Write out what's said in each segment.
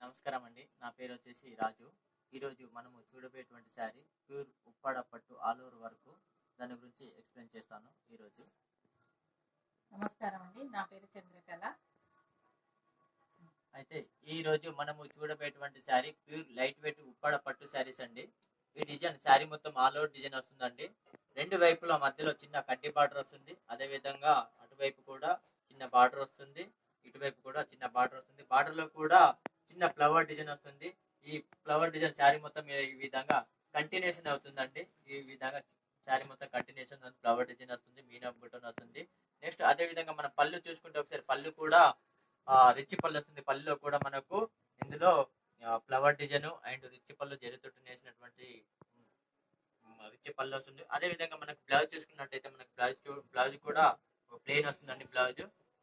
నమస్కారం అండి నా పేరు వచ్చేసి రాజు ఈరోజు మనము చూడబోయేటువంటి శారీ ప్యూర్ ఉప్పాడ పట్టు ఆల్ ఓవర్ వరకు దాని గురించి ఎక్స్ప్లెయిన్ చేస్తాను ఈరోజు నమస్కారం అండి నా పేరు చంద్రకళ అయితే ఈ రోజు మనము చూడబోయేటువంటి saree pure light weight Uppada పట్టు శారీస్ అండి ఈ డిజైన్ శారీ మొత్తం ఆల్ ఓవర్ డిజైన్ వస్తుందండి రెండు వైపుల మధ్యలో చిన్న కడ్డీ బార్డర్ వస్తుంది అదే విధంగా అటువైపు కూడా చిన్న బార్డర్ వస్తుంది ఇటువైపు కూడా చిన్న బార్డర్ వస్తుంది బార్డర్ లో కూడా చిన్న ఫ్లవర్ డిజైన్ వస్తుంది ఈ ఫ్లవర్ డిజైన్ శారీ మొత్తం ఈ విధంగా కంటిన్యూషన్ అవుతుందండి ఈ విధంగా శారీ మొత్తం కంటిన్యూషన్ ఫ్లవర్ డిజైన్ వస్తుంది మీనా బుటన్ వస్తుంది నెక్స్ట్ అదే విధంగా మనం పళ్ళు చూసుకుంటే ఒకసారి పళ్ళు కూడా రిచ్ పళ్ళు వస్తుంది పళ్ళులో కూడా మనకు ఇందులో ఫ్లవర్ డిజైన్ అండ్ రిచ్ పళ్ళు జరుగుతూ నేసినటువంటి రిచ్ పళ్ళు వస్తుంది అదే విధంగా మనకు బ్లౌజ్ చూసుకున్నట్టయితే మనకు బ్లౌజ్ బ్లౌజ్ కూడా ప్లెయిన్ వస్తుందండి బ్లౌజ్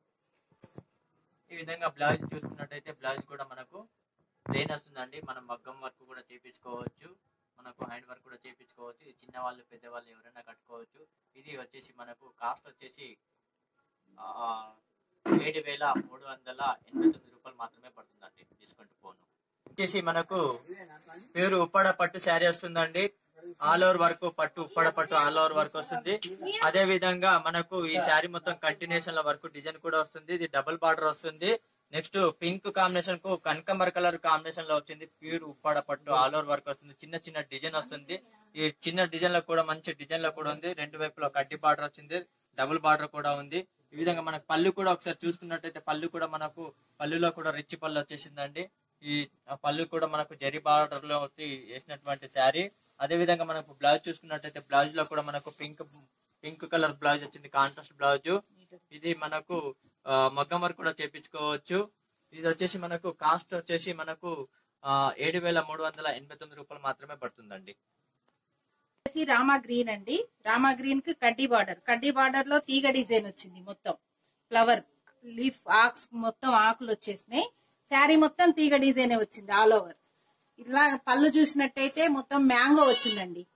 ఈ విధంగా బ్లౌజ్ చూసుకున్నట్టయితే బ్లౌజ్ కూడా మనకు ప్లెయిన్ వస్తుందండి మనం మగ్గం వర్క్ కూడా చేపించుకోవచ్చు మనకు హ్యాండ్ వర్క్ కూడా చేపించుకోవచ్చు ఇది చిన్న వాళ్ళు పెద్దవాళ్ళు ఎవరైనా కట్టుకోవచ్చు ఇది వచ్చేసి మనకు కాస్ట్ వచ్చేసి ఆ, ఏడు వేల మూడు వందల ఎనభై తొమ్మిది రూపాయలు మాత్రమే పడుతుందండి డిస్కౌంట్ ఫోన్ వచ్చేసి మనకు పేరు ఉప్పాడ పట్టు శారీ వస్తుందండి ఆల్ ఓవర్ వర్క్ పట్టు ఉప్పాడ పట్టు ఆల్ ఓవర్ వర్క్ వస్తుంది అదే విధంగా మనకు ఈ శారీ మొత్తం కంటిన్యూషన్ వర్క్ డిజైన్ కూడా వస్తుంది ఇది డబుల్ బార్డర్ వస్తుంది నెక్స్ట్ పింక్ కాంబినేషన్ కు కనకంబర్ కలర్ కాంబినేషన్ లో వచ్చింది ప్యూర్ ఉప్పాడ పట్టు ఆల్ ఓవర్ వర్క్ వస్తుంది చిన్న చిన్న డిజైన్ వస్తుంది ఈ చిన్న డిజైన్ లో కూడా మంచి డిజైన్ లో కూడా ఉంది రెండు వైపులో కడ్డీ బార్డర్ వచ్చింది డబుల్ బార్డర్ కూడా ఉంది ఈ విధంగా మనకు పళ్ళు కూడా ఒకసారి చూసుకున్నట్టయితే పళ్ళు కూడా మనకు పళ్ళులో కూడా రిచ్ పళ్ళు వచ్చేసిందండి ఈ పళ్ళు కూడా మనకు జరి బార్డర్ లో వచ్చి వేసినటువంటి శారీ అదే విధంగా మనకు బ్లౌజ్ చూసుకున్నట్టయితే బ్లౌజ్ లో కూడా మనకు పింక్ పింక్ కలర్ బ్లౌజ్ వచ్చింది కాంట్రాస్ట్ బ్లౌజ్ ఇది మనకు ఆ, మగ్గం వర్క్ కూడా చేపించుకోవచ్చు ఇది వచ్చేసి మనకు కాస్ట్ వచ్చేసి మనకు ఏడు వేల మూడు వందల ఎనభై తొమ్మిది రూపాయలు మాత్రమే పడుతుందండి వచ్చేసి రామా గ్రీన్ అండి రామా గ్రీన్ కి కడ్డీ బార్డర్ కడ్డీ బార్డర్ లో తీగ డిజైన్ వచ్చింది మొత్తం ఫ్లవర్ లీఫ్ ఆక్స్ మొత్తం ఆకులు వచ్చేసినాయి శారీ మొత్తం తీగ డిజైన్ వచ్చింది ఆల్ ఓవర్ ఇలా పళ్ళు చూసినట్టయితే మొత్తం మ్యాంగో వచ్చిందండి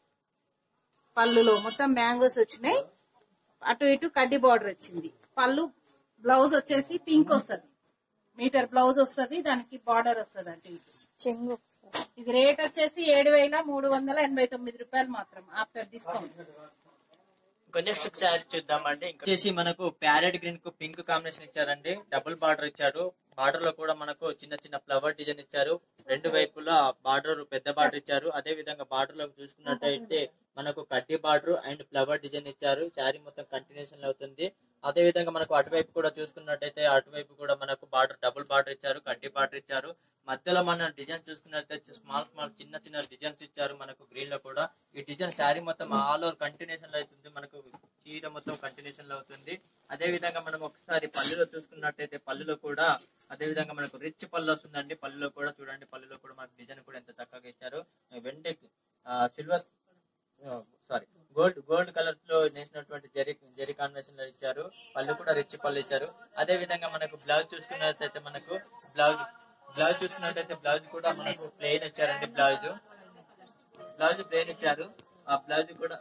పళ్ళులో మొత్తం మ్యాంగోస్ వచ్చినాయి అటు ఇటు కడ్డీ బార్డర్ వచ్చింది పళ్ళు బ్లౌజ్ వచ్చేసి పింక్ వస్తుంది మీటర్ బ్లౌజ్ వస్తుంది దానికి బార్డర్ వస్తుంది అటు ఇటు చెంగు ఇది రేట్ వచ్చేసి ఏడు వేల మూడు వందల ఎనభై తొమ్మిది రూపాయలు మాత్రం ఆఫ్టర్ డిస్కౌంట్ ఇంకా నెక్స్ట్ శారీ చూద్దామండి ఇంకా వచ్చేసి మనకు ప్యారెట్ గ్రీన్ కు పింక్ కాంబినేషన్ ఇచ్చారండి డబుల్ బార్డర్ ఇచ్చారు బార్డర్ లో కూడా మనకు చిన్న చిన్న ఫ్లవర్ డిజైన్ ఇచ్చారు రెండు వైపులా బార్డర్ పెద్ద బార్డర్ ఇచ్చారు అదే విధంగా బార్డర్ లో చూసుకున్నట్టయితే మనకు కడ్డీ బార్డర్ అండ్ ఫ్లవర్ డిజైన్ ఇచ్చారు శారీ మొత్తం కంటిన్యూషన్ అవుతుంది అదే విధంగా మనకు అటువైపు కూడా చూసుకున్నట్టయితే అటువైపు కూడా మనకు బార్డర్ డబుల్ బార్డర్ ఇచ్చారు కడ్డీ బార్డర్ ఇచ్చారు మధ్యలో మన డిజైన్ చూసుకున్నట్టయితే స్మాల్ స్మాల్ చిన్న చిన్న డిజైన్స్ ఇచ్చారు మనకు గ్రీన్ లో కూడా ఈ డిజైన్ శారీ మొత్తం ఆల్ ఓవర్ కంటిన్యూషన్ లో అవుతుంది మనకు చీర మొత్తం కంటిన్యూషన్ లో అవుతుంది అదే విధంగా మనం ఒకసారి పళ్ళులో చూసుకున్నట్టయితే పళ్ళులో కూడా అదే విధంగా మనకు రిచ్ పళ్ళు వస్తుందండి పళ్ళులో కూడా చూడండి పళ్ళులో కూడా మనకు డిజైన్ కూడా ఎంత చక్కగా ఇచ్చారు వెండి silver sorry gold gold colour లో నేసినటువంటి జరి జరి కాంబినేషన్ లో ఇచ్చారు పళ్ళు కూడా రిచ్ పళ్ళు ఇచ్చారు అదే విధంగా మనకు బ్లౌజ్ చూసుకున్నట్టయితే మనకు బ్లౌజ్ బ్లౌజ్ చూసుకున్నట్టయితే బ్లౌజ్ కూడా మనకు ప్లెయిన్ ఇచ్చారండి బ్లౌజ్ బ్లౌజ్ ప్లెయిన్ ఇచ్చారు ఆ బ్లౌజ్ కూడా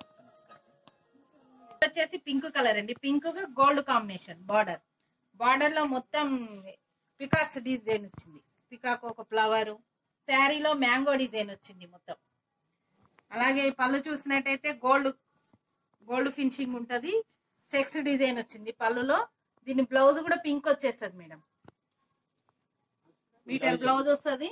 వచ్చేసి పింక్ కలర్ అండి pink gold combination border border లో మొత్తం పికాక్స్ డిజైన్ వచ్చింది పికాక్ ఒక ఫ్లవర్ శారీలో మ్యాంగో డిజైన్ వచ్చింది మొత్తం అలాగే ఈ పళ్ళు చూసినట్టయితే గోల్డ్ గోల్డ్ ఫినిషింగ్ ఉంటది చెక్స్ డిజైన్ వచ్చింది పళ్ళులో దీని బ్లౌజ్ కూడా పింక్ వచ్చేస్తుంది మేడం మీటర్ బ్లౌజ్ వస్తుంది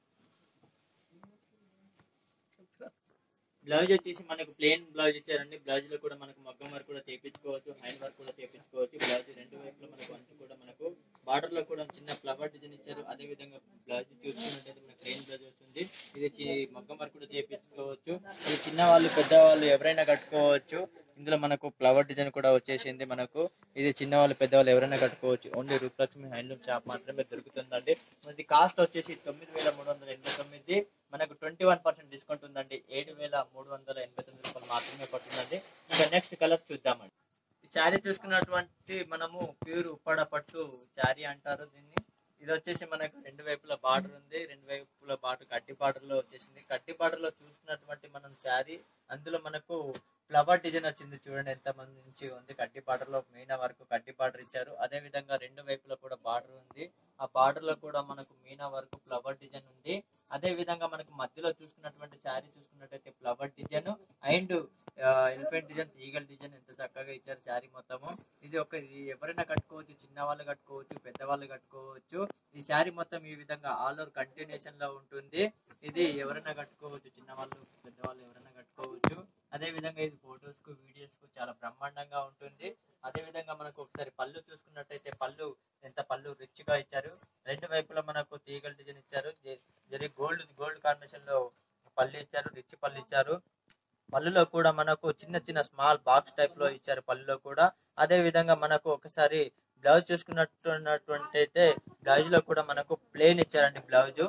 బ్లౌజ్ వచ్చేసి మనకు ప్లెయిన్ బ్లౌజ్ ఇచ్చారండి బ్లౌజ్ లో కూడా మనకు మగ్గం వర్క్ కూడా చేపించుకోవచ్చు హ్యాండ్ వర్క్ కూడా చేపించుకోవచ్చు బ్లౌజ్ రెండు వైపులో మనకు అంచు కూడా మనకు బార్డర్ లో కూడా చిన్న ఫ్లవర్ డిజైన్ ఇచ్చారు అదే విధంగా బ్లౌజ్ చూసుకున్నట్టయితే మనకు ప్లెయిన్ బ్లౌజ్ వస్తుంది ఇది చి- మగ్గం వర్క్ కూడా చేపించుకోవచ్చు ఇది చిన్న వాళ్ళు పెద్ద వాళ్ళు ఎవరైనా కట్టుకోవచ్చు ఇందులో మనకు ఫ్లవర్ డిజైన్ కూడా వచ్చేసింది మనకు ఇది చిన్న వాళ్ళు పెద్దవాళ్ళు ఎవరైనా కట్టుకోవచ్చు ఓన్లీ రూపలక్ష్మి హ్యాండ్లూమ్ షాప్ మాత్రమే దొరుకుతుందండి ఇది కాస్ట్ వచ్చేసి తొమ్మిది వేల మూడు వందల ఎనభై తొమ్మిది మనకు ట్వంటీ వన్ పర్సెంట్ డిస్కౌంట్ ఉందండి ఏడు వేల మూడు వందల ఎనభై తొమ్మిది రూపాయలు మాత్రమే పడుతుందండి ఇంకా నెక్స్ట్ కలర్ చూద్దామండి ఈ శారీ చూసుకున్నటువంటి మనము ప్యూర్ ఉప్పాడ పట్టు శారీ అంటారు దీన్ని ఇది వచ్చేసి మనకు రెండు వైపుల బార్డర్ ఉంది రెండు వైపుల బార్డర్ కడ్డీ బార్డర్ లో వచ్చేసింది కడ్డీ బార్డర్ లో చూసుకున్నటువంటి మనం శారీ అందులో మనకు ఫ్లవర్ డిజైన్ వచ్చింది చూడండి ఎంత మంచి ఉంది కడ్డీ బార్డర్ లో మెయిన్ వరకు కడ్డీ బార్డర్ ఇచ్చారు అదే విధంగా రెండు వైపులా కూడా బార్డర్ ఉంది ఆ బార్డర్ లో కూడా మనకు మీనా వరకు ఫ్లవర్ డిజైన్ ఉంది అదే విధంగా మనకు మధ్యలో చూసుకున్నటువంటి శారీ చూసుకున్నట్టయితే flower design and elephant design eagle design ఎంత చక్కగా ఇచ్చారు శారీ మొత్తము ఇది ఒక ఇది ఎవరైనా కట్టుకోవచ్చు చిన్న వాళ్ళు కట్టుకోవచ్చు పెద్దవాళ్ళు కట్టుకోవచ్చు ఈ శారీ మొత్తం ఈ విధంగా ఆల్ ఓవర్ కంటిన్యూషన్ లో ఉంటుంది ఇది ఎవరైనా కట్టుకోవచ్చు చిన్న వాళ్ళు పెద్దవాళ్ళు ఎవరైనా కట్టుకోవచ్చు అదే విధంగా ఇది ఫొటోస్ కు వీడియోస్ కు చాలా బ్రహ్మాండంగా ఉంటుంది అదే విధంగా మనకు ఒకసారి పళ్ళు చూసుకున్నట్టయితే పళ్ళు ఎంత పళ్ళు రిచ్ గా ఇచ్చారు రెండు వైపులా మనకు తీగల డిజైన్ ఇచ్చారు జె- జరి గోల్డ్ గోల్డ్ కాంబినేషన్ లో పళ్ళు ఇచ్చారు రిచ్ పళ్ళు ఇచ్చారు పళ్ళులో కూడా మనకు చిన్న చిన్న స్మాల్ బాక్స్ టైప్ లో ఇచ్చారు పళ్ళులో కూడా అదే విధంగా మనకు ఒకసారి బ్లౌజ్ చూసుకున్నట్టున్నటువంటి అయితే బ్లౌజ్ లో కూడా మనకు ప్లేన్ ఇచ్చారండి బ్లౌజ్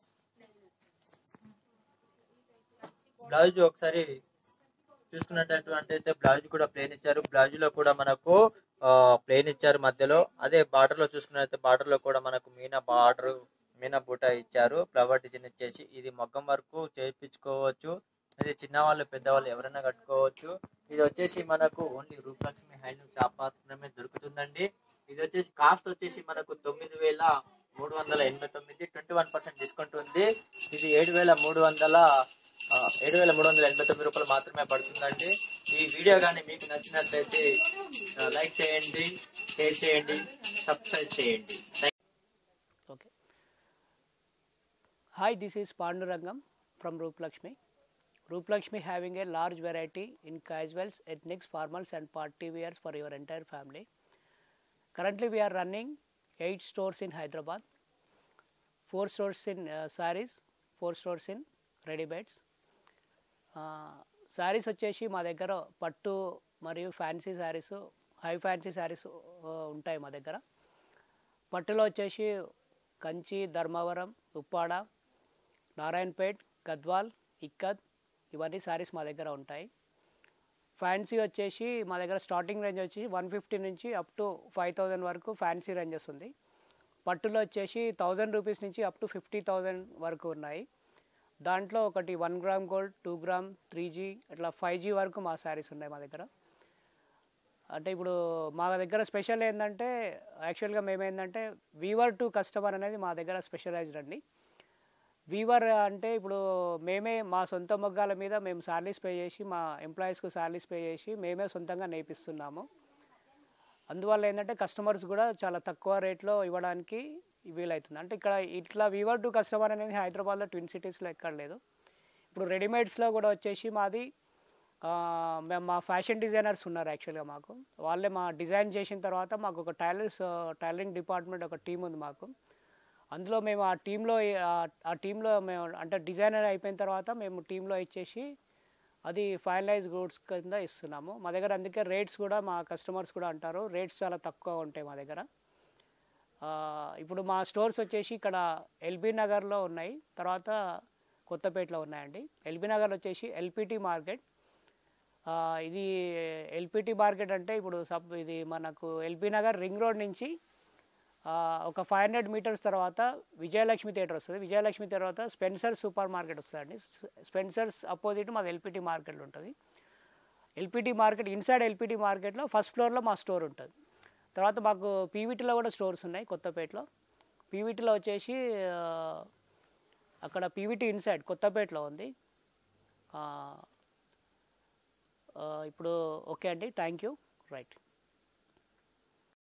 బ్లౌజ్ ఒకసారి చూసుకున్నటువంటి అయితే బ్లౌజ్ కూడా ప్లేన్ ఇచ్చారు బ్లౌజ్ లో కూడా మనకు ప్లేన్ ఇచ్చారు మధ్యలో అదే బార్డర్ లో చూసుకున్నట్లయితే బార్డర్ లో కూడా మనకు మీనా బార్డర్ మీనా బూట ఇచ్చారు ఫ్లవర్ డిజైన్ ఇచ్చేసి ఇది మగ్గం వరకు చేయించుకోవచ్చు ఇది చిన్నవాళ్ళు పెద్దవాళ్ళు ఎవరైనా కట్టుకోవచ్చు ఇది వచ్చేసి మనకు ఓన్లీ రూపలక్ష్మి హ్యాండ్లూమ్ షాప్ మాత్రమే దొరుకుతుందండి ఇది వచ్చేసి కాస్ట్ వచ్చేసి మనకు తొమ్మిది వేల మూడు వందల ఎనభై తొమ్మిది ట్వంటీ వన్ పర్సెంట్ డిస్కౌంట్ ఉంది ఇది ఏడు వేల మూడు వందల ఆ, ఏడు వేల మూడు వందల ఎనభై తొమ్మిది రూపాయలు మాత్రమే పడుతుందండి ఈ వీడియో కానీ మీకు నచ్చినట్లయితే ఆ, లైక్ చేయండి షేర్ చేయండి సబ్స్క్రైబ్ చేయండి Okay. Hi, this is Pandurangam from Rooplakshmi. Rooplakshmi having a large variety in casuals, ethnics, formals and party wears for your entire family. Currently we are running 8 stores in Hyderabad, 4 stores in uh, sarees, 4 stores in ready-mades. Saris వచ్చేసి మా దగ్గర పట్టు మరియు fancy sarees high fancy sarees ఉంటాయి మా దగ్గర పట్టులో వచ్చేసి కంచి ధర్మవరం ఉప్పాడ నారాయణపేట్ గద్వాల్ ఇక్కత్ ఇవన్నీ శారీస్ మా దగ్గర ఉంటాయి ఫ్యాన్సీ వచ్చేసి మా దగ్గర స్టార్టింగ్ రేంజ్ వచ్చి వన్ ఫిఫ్టీ నుంచి అప్ టు ఫైవ్ థౌజండ్ వరకు ఫ్యాన్సీ రేంజెస్ ఉంది పట్టులో వచ్చేసి థౌజండ్ రూపీస్ నుంచి అప్ టు ఫిఫ్టీ థౌజండ్ వరకు ఉన్నాయి దాంట్లో ఒకటి one gram gold two gram three G అట్లా ఫైవ్ జీ వరకు మా శారీస్ ఉన్నాయి మా దగ్గర అంటే ఇప్పుడు మా దగ్గర స్పెషల్ ఏంటంటే యాక్చువల్గా మేము ఏంటంటే వీవర్ టు కస్టమర్ అనేది మా దగ్గర స్పెషలైజ్డ్ అండి వీవర్ అంటే ఇప్పుడు మేమే మా సొంత మొగ్గాల మీద మేము శాలరీస్ పే చేసి మా ఎంప్లాయీస్కి శాలరీస్ పే చేసి మేమే సొంతంగా నేర్పిస్తున్నాము అందువల్ల ఏంటంటే కస్టమర్స్ కూడా చాలా తక్కువ రేట్లో ఇవ్వడానికి వీలవుతుంది అంటే ఇక్కడ ఇట్లా వీవర్ టు కస్టమర్ అనేది హైదరాబాద్లో ట్విన్ సిటీస్లో ఎక్కడ లేదు ఇప్పుడు రెడీమేడ్స్లో కూడా వచ్చేసి మాది ఆ, మేము మా ఫ్యాషన్ డిజైనర్స్ ఉన్నారు యాక్చువల్గా మాకు వాళ్ళే మా డిజైన్ చేసిన తర్వాత మాకు ఒక టైలర్స్ టైలరింగ్ డిపార్ట్మెంట్ ఒక టీం ఉంది మాకు అందులో మేము ఆ టీంలో ఆ టీంలో మేము అంటే డిజైనర్ అయిపోయిన తర్వాత మేము టీంలో ఇచ్చేసి అది ఫైనలైజ్ గూడ్స్ కింద ఇస్తున్నాము మా దగ్గర అందుకే రేట్స్ కూడా మా కస్టమర్స్ కూడా అంటారు రేట్స్ చాలా తక్కువ ఉంటాయి మా దగ్గర ఆ, ఇప్పుడు మా స్టోర్స్ వచ్చేసి ఇక్కడ ఎల్బీ నగర్లో ఉన్నాయి తర్వాత కొత్తపేటలో ఉన్నాయండి ఎల్బీ నగర్ వచ్చేసి ఎల్పిటి మార్కెట్ ఆ, ఇది ఎల్పిటి మార్కెట్ అంటే ఇప్పుడు సబ్ ఇది మనకు ఎల్బీ నగర్ రింగ్ రోడ్ నుంచి ఆ, ఒక ఫైవ్ హండ్రెడ్ మీటర్స్ తర్వాత విజయలక్ష్మి థియేటర్ వస్తుంది విజయలక్ష్మి తర్వాత స్పెన్సర్ సూపర్ మార్కెట్ వస్తుందండి స్పెన్సర్స్ అపోజిట్ మాది ఎల్పిటి మార్కెట్ ఉంటుంది ఎల్పిటి మార్కెట్ ఇన్సైడ్ ఎల్పిటి మార్కెట్లో ఫస్ట్ ఫ్లోర్లో మా స్టోర్ ఉంటుంది తర్వాత మాకు పీవీటీలో కూడా స్టోర్స్ ఉన్నాయి కొత్తపేటలో పీవీటీలో వచ్చేసి ఆ, అక్కడ పీవీటీ ఇన్సైడ్ కొత్తపేటలో ఉంది ఆ, ఆ, ఇప్పుడు ఓకే అండి థ్యాంక్ యూ రైట్